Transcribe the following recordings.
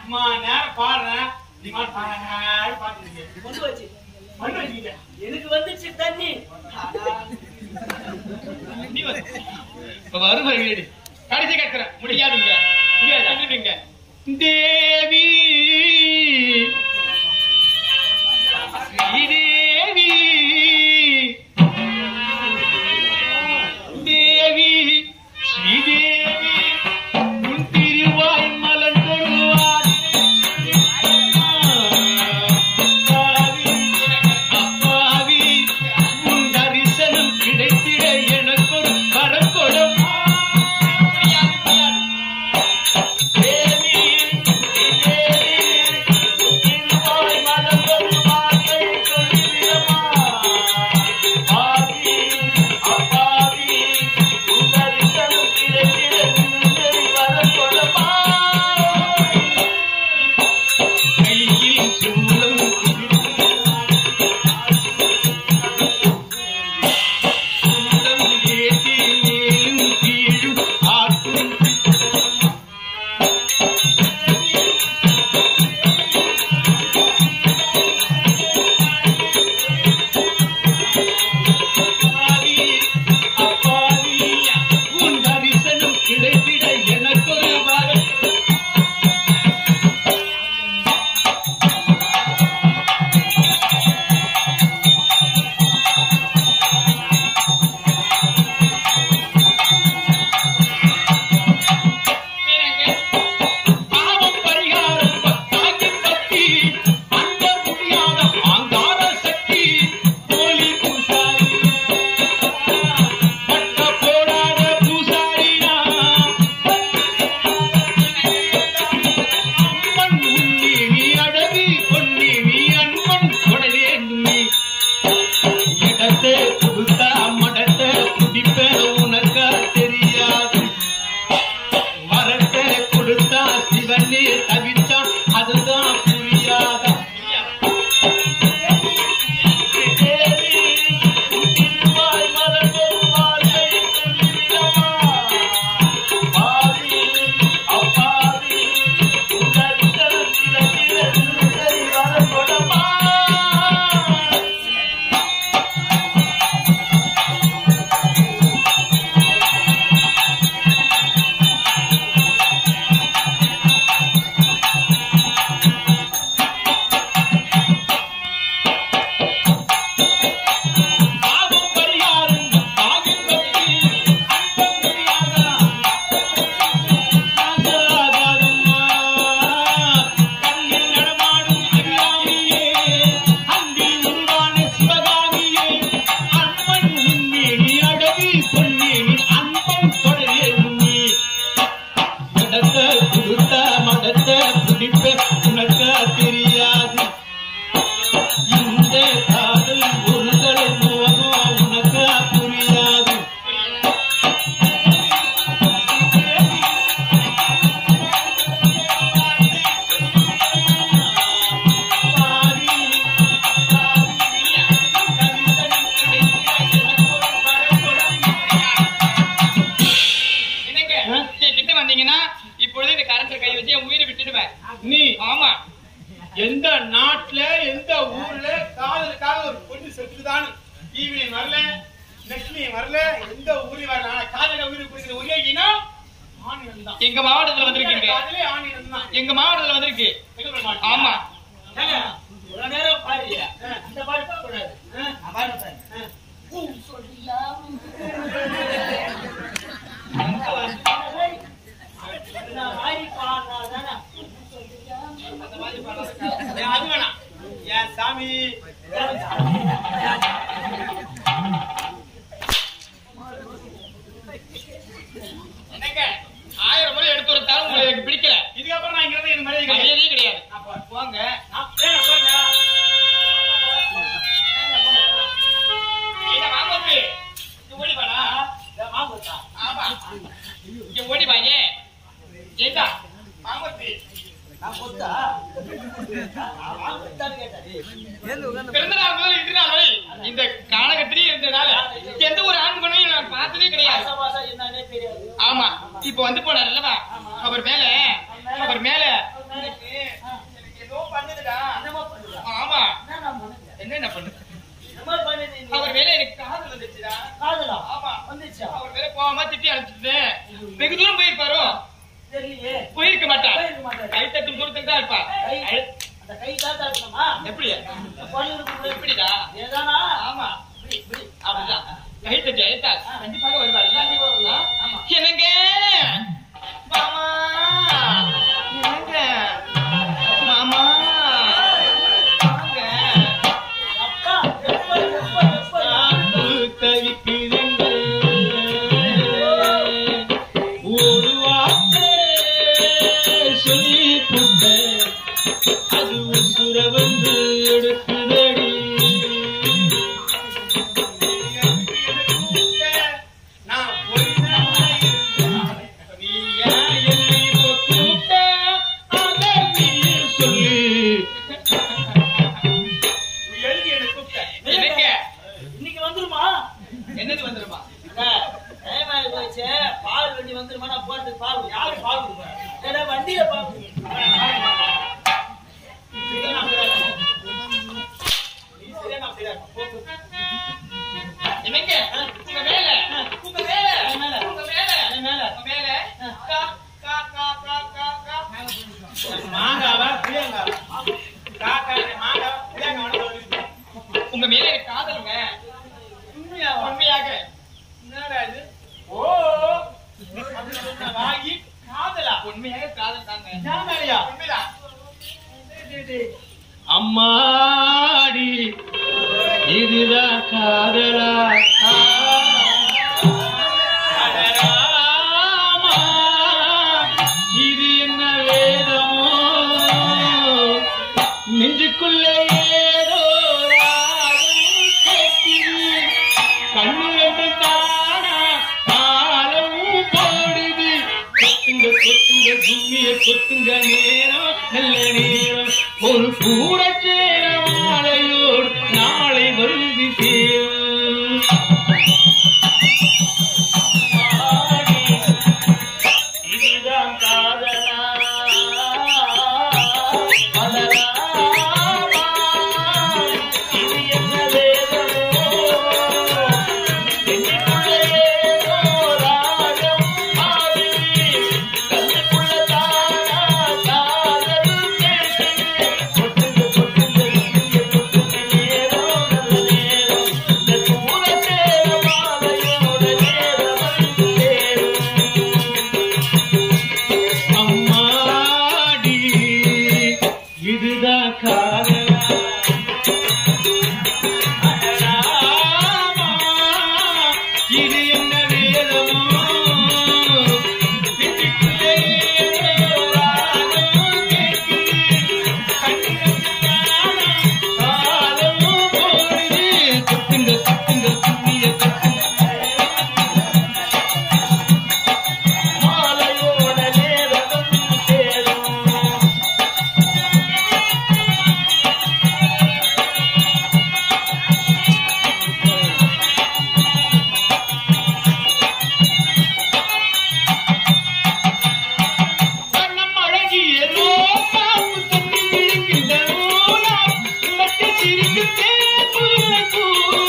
அம்மா நேரம் பாடுறேன் நீ மாதிரி பாடு பாத்துருக்கேன் கொண்டு வச்சு மண்ணு வச்சுக்கிட்டேன் எனக்கு வந்துச்சு தண்ணி நீ வந்து இப்ப வரும் வருகிறேன் கடைசி கேட்கிறேன் முடியாதுங்க முடியாது சொல்லிடுங்க தேவி ஸ்ரீதேவி தேவி ஸ்ரீதேவி உன் திருவாய் மலர்ந்தொழுவார் அப்பாவி உன் தரிசனம் கிடைத்திட எனக்கொரு வரக்கொடும் தேவி திருவாய் மலர்ந்தொழுவார் சொல்லிடமா ஆவி அப்பாவி உன் தரிசனம் கிடைத்திட எனக்கொரு வரக்கொடுமா கையில் சூலம் சூலம் ஏற்றி மேலும் கீழும் ஆட்டும் அப்பாவி, அப்பாவி, உன் தரிசனம் கிடைத்திட எனக்கொரு வரம் பாவம் பரிகாரம் பக்தாகி பக்தி அண்ட முடியாத ஆங்கார சக்தி போலி பூசாரி பட்ட போடாத பூசாரினா அம்மன் உன்னி நீ அழகு பொன்னி நீ அன்பன் கொடவேண்டும் நீ இடத்தை கொடுத்தா மடத்தை குடிப்ப உனக்கா தெரியாது வரத்தை கொடுத்தா சிவனே தவிச்சா அதுதான் புரியாத பாவம் பரிகாரம் ஆகி பக்தி அன்பம் முடியாதா ஆகாதம்மா கண்ணில் நடமாடும் அறியாமையே அன்பில் உருவான சிவகாமியே அன்பன் உன்னே நீ அழகு பொன்னே நீ அன்பன் தொடரே உன்னே மடத்த கொடுத்த மடத்த பிடிப்ப உனக்கு தெரியாது இந்த காதல் ஒருதலை மோகம் உனக்கு புரியாது பாவி, என்னங்க நீ கிட்ட வந்தீங்கன்னா இப்பொழுது இந்த கரண்ட்ல கை வச்சு என் உயிரை விட்டுடுவேன் நீ ஆமா எந்த நாட்டுல எந்த ஊர்ல காதலுக்காக ஒரு பொண்ணு செத்துதான் ஈவினிங் வரல லட்சுமி வரல எந்த ஊர்லயும் வரல ஆனா காதல உயிர் கொடுக்கிற ஒரே இனம் ஆணினம் தான் எங்க மாவட்டத்துல வந்திருக்கீங்க காதலே ஆணினம் தான் எங்க மாவட்டத்துல வந்திருக்கு எங்க மாட்டா ஆமா ஏங்க, இவ்வளவு நேரம் பாடுறியா அந்த பாடு பாடக்கூடாது ஆ, பாடு பாரு நான் வாரி பாடுறாதானே ஏன் அது வேணாம் ஏன் சாமி என்னங்க ஆயிரம் முறை எடுத்து கொடுத்தாலும் உங்களுக்கு எனக்கு பிடிக்கல இதுக்கப்புறம் நான் இங்க இருந்து எனக்கு மரியாதை கிடையாது. மரியாதையே கிடையாது நான் போ- போங்க நான் ஏங்க, போங்க. இங்க வாங்க இங்க ஓடி வாடா மாம்பழத்தா ஆமா இங்க ஓடி வாங்க ஏண்டா வாங்கத்தி நான் கொத்தா மாம்பழத்தான்னு கேட்டேன் பிறந்த நாள் முதல் இன்று நாள் வரை இந்த காலகத்திலே இருந்ததால எந்த ஒரு ஆண் பெண்ணையும் நான் பார்த்ததே கிடையாது மாசம் மாசம் என்னன்னே தெரியாது ஆமா இப்ப வந்து போனார் அல்லவா அவர் மேல அவர் மேல நாளைக்கு வந்து எடுக்குதடி நான் போய் நீ ஏன் என்னை இப்ப கூப்பிட்ட? அதை நீ சொல்லு. எழுதி எனக்கு கூப்பிட்ட எனக்கு இன்னைக்கு வந்துருமா என்னது வந்துருமா அக்கா, டைம் ஆகி போச்சு பால் வண்டி வந்துருமா நான் போறதுக்கு பால் கொடு. யாருக்கு பால் கொடுப்பேன் ஏடா வண்டியில பால் கொடு. சரியா நான் அப்படிதான் நீ சரியா நான் அப்படிதான் போ, போ. என்னங்க உங்க வேலை உங்க வேலை என் மேல. உங்க வேலை என் மேல. உங்க வேலை கா கா கா கா கா கா மாங்காவா புளியங்காவா காக்கா மாங்காவா புளியங்காவா சொல்லிட்டு உங்க மேல எனக்கு காதலுங்க உண்மையாவா உண்மையாக என்னடா இது ஓ அப்படி சொன்ன வாங்கி காதலா உண்மையாக காதல் தாங்க ஞாபகம் இல்லையா உண்மைதான் டேய், டேய். அம்மாடி இதுதான் காதலா அடராமா, இது என்ன வேதமோ நெஞ்சுக்குள்ள ஏதோ ராகம் கேட்குது. கண்ணு ரெண்டு தானா காலம் போடுது கொத்துங்க கொத்துங்க கும்மிய கொத்துங்க நேரம் நல்ல நேரம் ஒரு கூற சேர மாலையோடு நாளை வருது சேரும் இதுதான் காதலா அடராமா, இது என்ன வேதமோ நெஞ்சுக்குள்ளே ஏதோ ராகம் ஆடுது. கண்ணுக்குள்ள தானா காதல் கேட்குது. கொட்டுங்க, கொட்டுங்க, இங்கே கொட்டுங்க நேரம் நல்ல நேரம். இந்த தூர சேர மாலையோட நேரம் வந்து சேரும். அம்மாடி இதுதான் காதலா அடராமா, இது என்ன வேதமோ நெஞ்சுக்குள்ளே ஏதோ ராகம் கேட்குது. கண்ணில் காலம் போடுது. கொட்டுங்க கொட்டுங்க கும்மிய கொட்டுங்க மாலையோட நேரம் வந்து சேரும் வண்ணம் அழகிய ரோசாப்பு தண்ணி விழுகின்ற நூலா, உனக்கு சிரிக்கும் தேன்புள்ள பூ.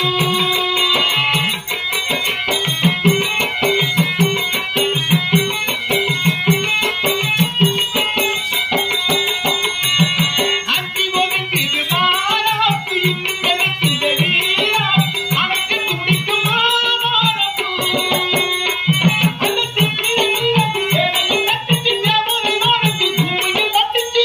அந்தி ஒதுங்கிது மாறாப்பு, இன்னும் வெளுக்கின்ற நீரா, அணைக்க துடிக்கும் மாமரப்பூ. அந்த சித்திரை நிலவு சேலையில் கட்டிச்சு, சேவலை வானத்தில் பூமியில் கட்டிச்சு.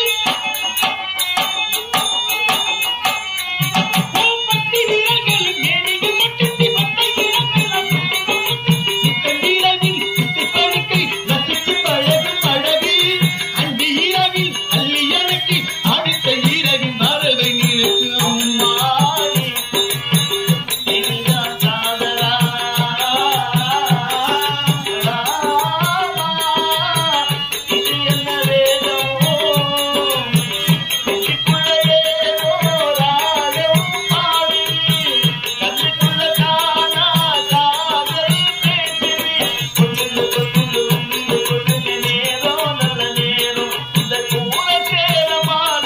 பூப்பட்டி விரல்களில் மேனியில் கட்டிச்சு, பட்டை விரல்கள் இத்தன் இரவில் இசை படுக்கை ரசித்து பழகும் அழகு. அந்தி இரவில் அள்ளி அணைக்கு, அடுத்த இரவின் வரவை நிறுத்து அம்மாடி. இதுதான் காதலா இது என்ன வேதமோ நெஞ்சுக்குள்ளே ஏதோ ராகம் ஆடுது. கண்ணுக்குள்ள தானா காதல் பேசுது. கொட்டுங்க, கொட்டுங்க, கொட்டுங்க, கொட்டுங்க நேரம் நல்ல நேரம். இந்த கூட சேர மாலை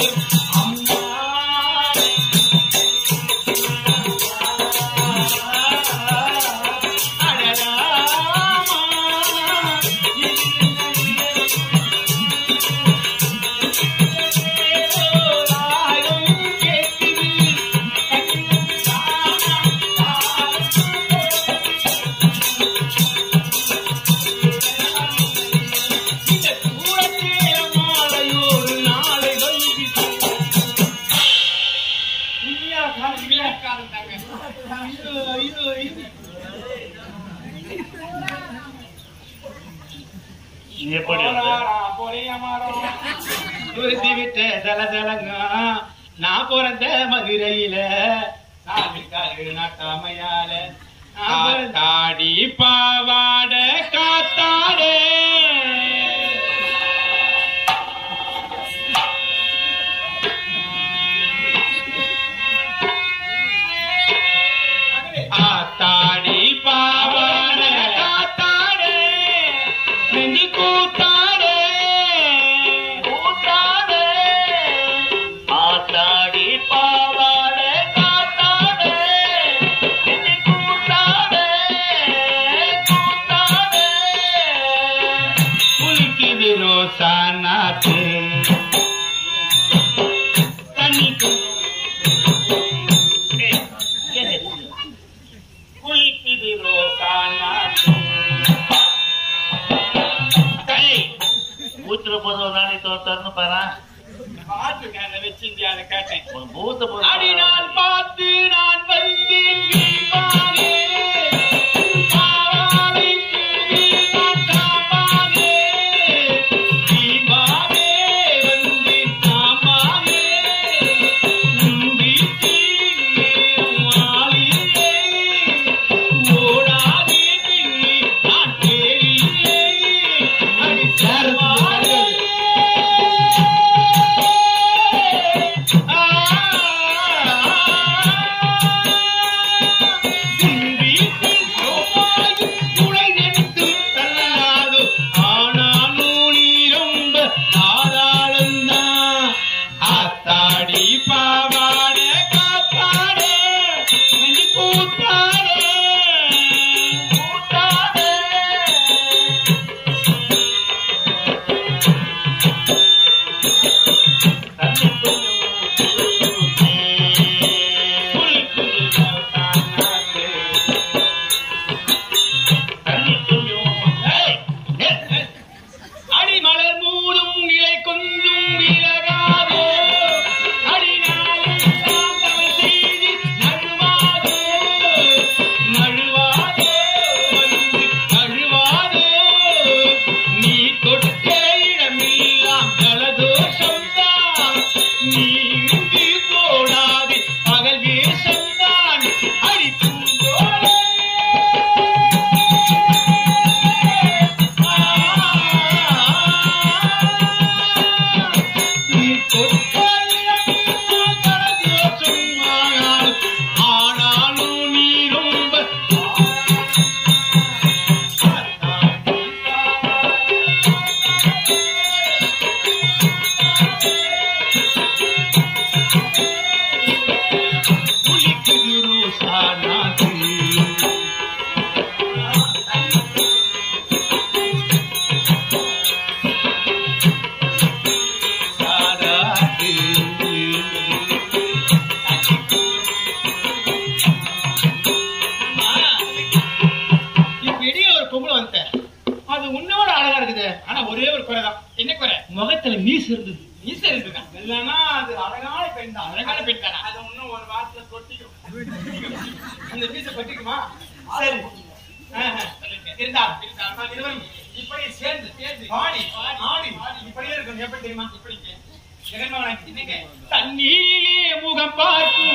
எப்படி வந்த? துருத்தி விட்ட தல தலங்க நான் பிறந்த மதுரையில நாட்டுக்காரு நாட்டாமையால தாடி பாவாட காத்தாடே ஆத்தாடி பாவாட காத்தாடே நெஞ்சு கூத்தாடே கூத்தாடே ஆத்தாடி பாவாட காத்தாடே நெஞ்சு கூத்தாடே கூத்தாடே குளிக்குது ரோசா நாத்து தண்ணிக்கு குளிக்குது ரோசா நாத்து ஏய், ஊத்துற போது ஒரு நாளைக்கு தோத்தரணும் பாரா பாத்துருக்கேன் அதை வச்சு இந்தியாவில கேட்டேன் ஒரு பூத்த அடிநாள் பார்த்து நான் வந்தேன் வீழ்வானே. பாவாடைக்கு வீழ்வான் காப்பானே. வீழ்வானே வந்தேன் காப்பானே. உன் வீட்டில் நேரும் ஆளிலே. ஓடாதே பின்னே நான் தேடியே. அடி சர்வானே. பாவாட காத்தாட நெஞ்சு கூத்தாட கூத்தாட அடிமலர் மூடும் நிலை கொஞ்சும் விலகாதோ அடிநாளெல்லாம் தவறு செய்து நழுவாதோ நழுவாதோ வந்து நழுவாதோ நீ தொட்ட இடமெல்லாம் ஜலதோஷம்தான் நீ இங்கு போடாதே பகல் வேஷம்தான் அடி பூங்கோலே ஆனாலும் நீ ரொம்ப புலிக்குது ரோசானாக்கு சாராட்டு இப்ப இடையே ஒரு பொம்பளை வந்துட்டேன் அது உன்னோட அழகா இருக்குது ஆனா ஒரே ஒரு குறை தான் என்ன குறை முகத்துல மீசு இருந்தது மீச இருக்குதா இல்லன்னா அது அழகான பெண் தான் அழகான பெண் தானா அது இன்னும் ஒரு வாரத்துல கொட்டிக்கும் அந்த மீச கொட்டிக்குமா சரி ஆஹா. இருந்தா இருந்தா நான் இருவரும் இப்படி சேர்ந்து சேர்ந்து ஆடி ஆடி இப்படியே இருக்கும் எப்படி தெரியுமா இப்படி ஜெகன்மோகனாக்கு இன்னைக்கு தண்ணீரிலே முகம் பார்க்கும்